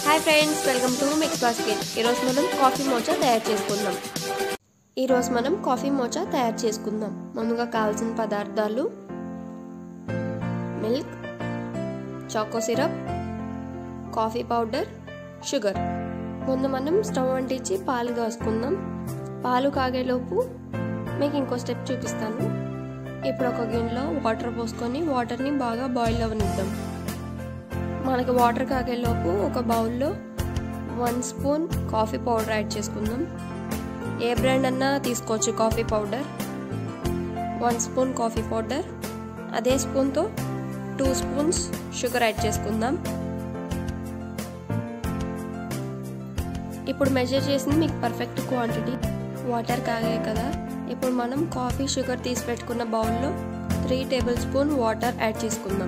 hi friends welcome to mix basket ఈరోజు మనం coffee మోచా తయారు చేసుకుందాం ఈరోజు మనం కాఫీ మోచా తయారు చేసుకుందాం ముందుగా కావాల్సిన పదార్థాలు milk choco syrup coffee powder sugar ముందు మనం స్టవ్ అంటించి పాలు కాసుకుందాం పాలు కాగేలోపు మీకు ఇంకో స్టెప్ చూపిస్తాను ఇప్పుడు ఒక గిన్నెలో వాటర్ పోసుకొని వాటర్ని బాగా బాయిల్ అవ్వనిద్దాం మనకి వాటర్ కాగేలోపు ఒక బౌల్లో one spoon coffee powder add చేసుకుందాం ఏ బ్రాండ్ అన్నా తీసుకోవచ్చు coffee powder one spoon coffee powder అదే స్పూన్తో టూ స్పూన్స్ షుగర్ యాడ్ చేసుకుందాం ఇప్పుడు మెజర్ చేసింది మీకు పర్ఫెక్ట్ క్వాంటిటీ వాటర్ కాగాయి కదా ఇప్పుడు మనం కాఫీ షుగర్ తీసి పెట్టుకున్న బౌల్లో three table spoon water add చేసుకుందాం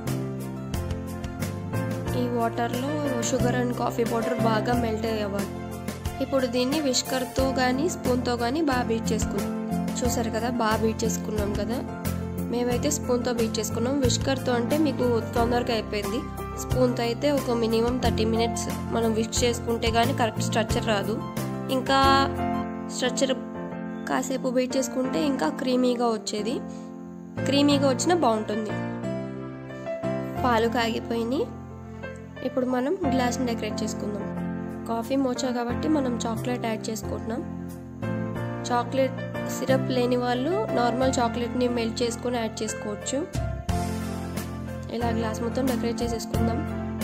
ఈ వాటర్లో షుగర్ అండ్ కాఫీ పౌడర్ బాగా మెల్ట్ అవ్వాలి ఇప్పుడు దీన్ని విష్కర్తో కానీ స్పూన్తో కానీ బాగా బీట్ చేసుకున్నాం చూసారు కదా బాగా బీట్ చేసుకున్నాం కదా మేమైతే స్పూన్తో బీట్ చేసుకున్నాం విష్కర్తో అంటే మీకు తొందరగా అయిపోయింది స్పూన్తో అయితే ఒక మినిమం థర్టీ మినిట్స్ మనం విష్ చేసుకుంటే కానీ కరెక్ట్ స్ట్రక్చర్ రాదు ఇంకా స్ట్రక్చర్ కాసేపు బీట్ చేసుకుంటే ఇంకా క్రీమీగా వచ్చేది క్రీమీగా వచ్చినా బాగుంటుంది పాలు కాగిపోయినాయి ఇప్పుడు మనం గ్లాస్ని డెకరేట్ చేసుకుందాం కాఫీ మోచా కాబట్టి మనం చాక్లెట్ యాడ్ చేసుకుంటున్నాం చాక్లెట్ సిరప్ లేని వాళ్ళు నార్మల్ చాక్లెట్ని మెల్ట్ చేసుకొని యాడ్ చేసుకోవచ్చు ఇలా గ్లాస్ మొత్తం డెకరేట్ చేసేసుకుందాం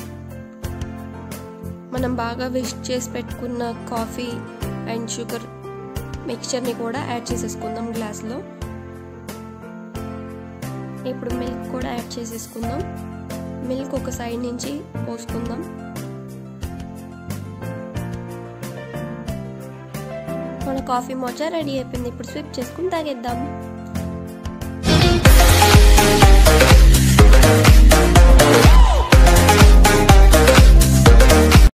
మనం బాగా విష్ చేసి పెట్టుకున్న కాఫీ అండ్ షుగర్ మిక్చర్ని కూడా యాడ్ చేసేసుకుందాం గ్లాస్లో ఇప్పుడు మిల్క్ కూడా యాడ్ చేసేసుకుందాం మిల్క్ ఒక సైడ్ నుంచి పోసుకుందాం మన కాఫీ మోచా రెడీ అయిపోయింది ఇప్పుడు స్విప్ చేసుకుని తాగేద్దాం